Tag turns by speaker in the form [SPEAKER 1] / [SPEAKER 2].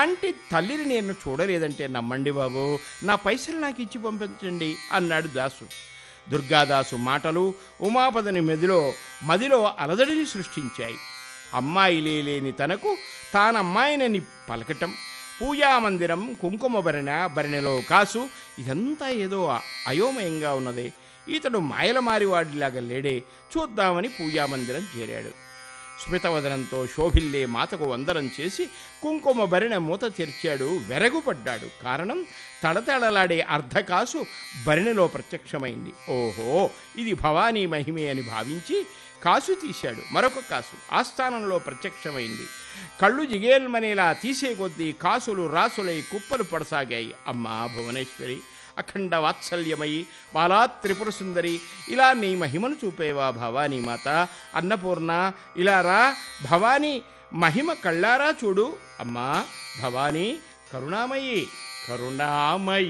[SPEAKER 1] అంటే తల్లిని నేను చూడలేదంటే నమ్మండి బాబు నా పైసలు నాకు ఇచ్చి పంపించండి అన్నాడు దాసు దుర్గాదాసు మాటలు ఉమాపదని మెదిలో మదిలో అలజడిని సృష్టించాయి అమ్మాయి లేని తనకు తానమ్మాయినని పలకటం పూజామందిరం కుంకుమ భరణ భరణిలో కాసు ఇదంతా ఏదో అయోమయంగా ఉన్నదే ఇతడు మాయల మారివాడిలాగా లేడే చూద్దామని పూజామందిరం చేరాడు స్మితవదనంతో శోభిల్లే మాతకు వందనం చేసి కుంకుమ భరిణ మూత తెరిచాడు వెరగుపడ్డాడు కారణం తడతడలాడే అర్ధకాసు భరిణలో ప్రత్యక్షమైంది ఓహో ఇది భవానీ మహిమే అని భావించి కాసు తీశాడు మరొక కాసు ఆస్థానంలో ప్రత్యక్షమైంది కళ్ళు జిగేల్మనేలా తీసే కొద్దీ కాసులు రాసులై కుప్పలు పడసాగాయి అమ్మా భువనేశ్వరి అఖండ వాత్సల్యమయి బాలా త్రిపుర సుందరి ఇలా నీ మహిమను చూపేవా భవానీ మాత అన్నపూర్ణ ఇలా రా భవానీ మహిమ కళ్ళారా చూడు అమ్మా భవానీ కరుణామయి కరుణామయి